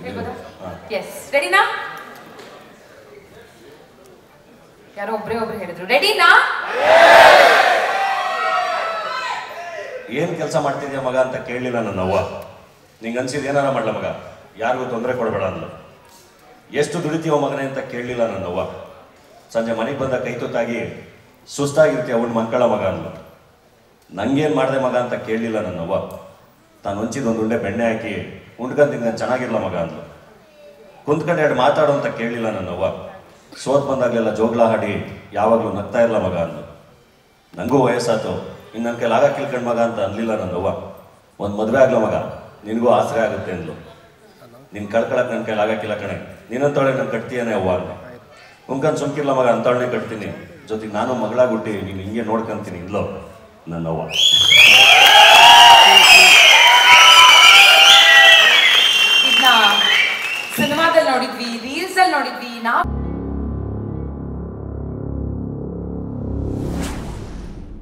ಹೇಳ್ಬೋದಾ ಹಾ. ಎಸ್ ರೆಡಿನಾ ಯಾರೋ ಒಬ್ರೇ ಒಬ್ರು ಹೇಳಿದ್ರು ರೆಡಿನಾ ಏನ್ ಕೆಲಸ ಮಾಡ್ತಿದ್ಯಾ ಮಗ ಅಂತ ಕೇಳಲಿಲ್ಲ ನನ್ನ ಅವ್ವ ನಿಂಗೆ ಅನ್ಸಿದ್ ಏನಾರ ಮಾಡ್ಲ ಮಗ ಯಾರಿಗೂ ತೊಂದರೆ ಕೊಡಬೇಡ ಅಂದ್ಲು ಎಷ್ಟು ದುಡಿತೀವ ಮಗನೇ ಅಂತ ಕೇಳಲಿಲ್ಲ ನನ್ನ ಅವ್ವ ಸಂಜೆ ಮನೆಗೆ ಬಂದ ಕೈ ತುತ್ತಾಗಿ ಸುಸ್ತಾಗಿರ್ತೀಯ ಅವ್ನ ಮಕ್ಕಳ ಮಗ ಅಂದ್ಲು ನಂಗೇನು ಮಾಡಿದೆ ಮಗ ಅಂತ ಕೇಳಲಿಲ್ಲ ನನ್ನ ಅವ್ವ ತಾನು ಹೊಂಚಿದ ಒಂದು ಉಂಡೆ ಬೆಣ್ಣೆ ಹಾಕಿ ಉಂಡ್ಕೊಂತೀನಿ ನಾನು ಚೆನ್ನಾಗಿರ್ಲ ಮಗ ಅಂದ್ಲು ಕುಂತ್ಕೊಂಡು ಎರಡು ಮಾತಾಡು ಅಂತ ಕೇಳಲಿಲ್ಲ ನನ್ನ ಅವ್ವ ಸೋತ್ ಬಂದಾಗಲೆಲ್ಲ ಜೋಗ್ಲ ಹಾಡಿ ಯಾವಾಗಲೂ ನಗ್ತಾ ಇರಲ್ಲ ಮಗ ಅಂದ್ಲು ನನಗೂ ವಯಸ್ಸಾತು ಇನ್ನು ನನ್ನ ಕೈಲಿ ಆಗ ಕಿಲ್ಕಂಡ್ ಮಗ ಅಂತ ಅನ್ಲಿಲ್ಲ ನನ್ನವ್ವ ಒಂದು ಮದುವೆ ಆಗ್ಲ ಮಗ ನಿನಗೂ ಆಸರೆ ಆಗುತ್ತೆ ಅಂದ್ಲು ನಿನ್ ಕಳ್ಕೊಳಕ್ ನನ್ನ ಕೈಲಿ ಆಗಕ್ಕಿಲ್ಲ ಕಣೆ ನೀನಂತವಳೆ ನಾನು ಕಟ್ತೀಯನೇ ಅವ್ವ ಅಂತ ಉಂಕನ್ ಸುಮ್ಕಿರ್ಲ ಮಗ ಅಂತವಳನೆ ಕಟ್ತೀನಿ ಜೊತೆಗೆ ನಾನು ಮಗಳಾಗುಟ್ಟಿ ನೀನು ಹಿಂಗೆ ನೋಡ್ಕೊಂತೀನಿ ಇಲ್ಲೋ ನನ್ನವ್ವ ಇದನ್ನ ಸಿನಿಮಾದಲ್ಲಿ ನೋಡಿದ್ವಿ ರೀಲ್ಸ್ ಅಲ್ಲಿ ನೋಡಿದ್ವಿ ನಾವು